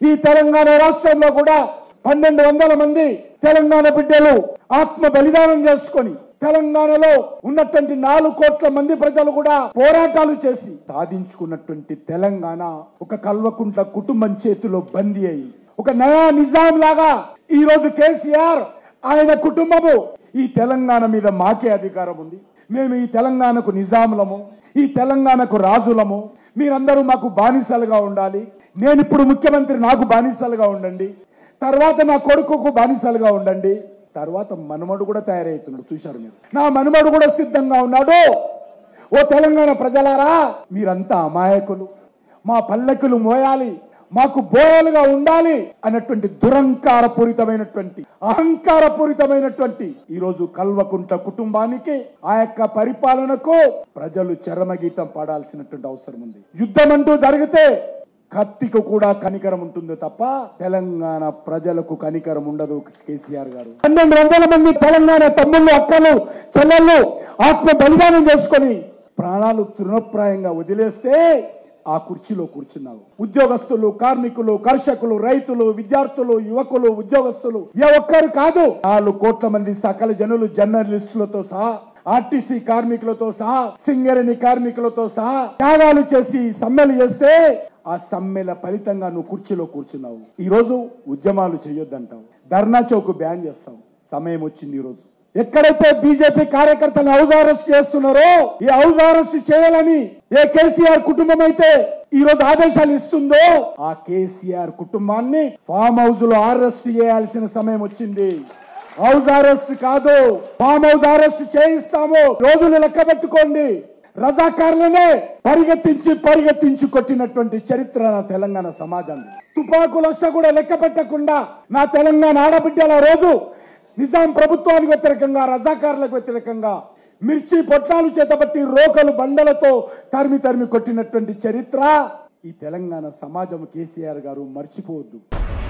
ఈ తెలంగాణ రాష్ట్రంలో కూడా పన్నెండు వందల మంది తెలంగాణ బిడ్డలు ఆత్మ బలిదానం చేసుకొని తెలంగాణలో ఉన్నటువంటి నాలుగు కోట్ల మంది ప్రజలు కూడా పోరాటాలు చేసి సాధించుకున్నటువంటి తెలంగాణ ఒక కల్వకుంట్ల కుటుంబం చేతిలో బందీ అయి ఒక నయా నిజాం లాగా ఈ రోజు కేసీఆర్ ఆయన కుటుంబము ఈ తెలంగాణ మీద మాకే అధికారం ఉంది మేము ఈ తెలంగాణకు నిజాములము ఈ తెలంగాణకు రాజులము మీరందరూ మాకు బానిసలుగా ఉండాలి నేను ఇప్పుడు ముఖ్యమంత్రి నాకు బానిసలుగా ఉండండి తర్వాత నా కొడుకుకు బానిసలుగా ఉండండి తర్వాత మనుమడు కూడా తయారవుతున్నాడు చూశారు మీరు నా మనుమడు కూడా సిద్ధంగా ఉన్నాడు ఓ తెలంగాణ ప్రజలారా మీరంతా అమాయకులు మా పల్లెకులు మోయాలి మాకు బోయలుగా ఉండాలి అన్నటువంటి దురంకారపూరితమైనటువంటి అహంకారపూరితమైనటువంటి ఈ రోజు కల్వకుంట కుటుంబానికి ఆ యొక్క పరిపాలనకు ప్రజలు చరమగీతం పాడాల్సినటువంటి అవసరం ఉంది యుద్ధం అంటూ జరిగితే కత్తికి కూడా కనికరం ఉంటుంది తప్ప తెలంగాణ ప్రజలకు కనికరం ఉండదు కేసీఆర్ గారు పన్నెండు వందల మంది తెలంగాణ తమ్ముళ్ళు అక్కలు చెల్లెళ్ళు ఆత్మ బలిదానం చేసుకొని ప్రాణాలు తృణప్రాయంగా వదిలేస్తే ఆ కుర్చీలో కూర్చున్నావు ఉద్యోగస్తులు కార్మికులు కర్షకులు రైతులు విద్యార్థులు యువకులు ఉద్యోగస్తులు ఏ ఒక్కరు కాదు నాలుగు కోట్ల మంది సకల జనులు జర్నలిస్టులతో సహా ఆర్టీసీ కార్మికులతో సహా సింగరేణి కార్మికులతో సహా త్యాగాలు చేసి సమ్మెలు చేస్తే ఆ సమ్మెల ఫలితంగా నువ్వు కుర్చీలో కూర్చున్నావు ఈ రోజు ఉద్యమాలు చేయొద్దంటావు ధర్నా చౌక్ బ్యాన్ చేస్తావు సమయం వచ్చింది ఈ రోజు ఎక్కడైతే బీజేపీ కార్యకర్తలు హౌస్ అరెస్ట్ చేస్తున్నారో ఈ హౌస్ అరెస్ట్ చేయాలని ఏ కేసీఆర్ కుటుంబం అయితే ఈ రోజు ఆదేశాలు ఇస్తుందో ఆ కేసీఆర్ కుటుంబాన్ని ఫామ్ హౌస్ లో అరెస్ట్ చేయాల్సిన సమయం వచ్చింది హౌస్ అరెస్ట్ కాదు ఫామ్ హౌస్ అరెస్ట్ చేయిస్తాము రోజులు లెక్క పెట్టుకోండి రజాకారులనే పరిగెత్తించి పరిగెత్తించి కొట్టినటువంటి చరిత్ర నా తెలంగాణ సమాజాన్ని తుపాకులు వస్తే కూడా లెక్క పెట్టకుండా నా తెలంగాణ ఆడబిడ్డల రోజు నిజాం ప్రభుత్వానికి వ్యతిరేకంగా రజాకారులకు వ్యతిరేకంగా మిర్చి పొట్లాలు చేతబట్టి రోకలు బండలతో తరిమి తరిమి కొట్టినటువంటి చరిత్ర ఈ తెలంగాణ సమాజం కేసీఆర్ గారు మర్చిపోవద్దు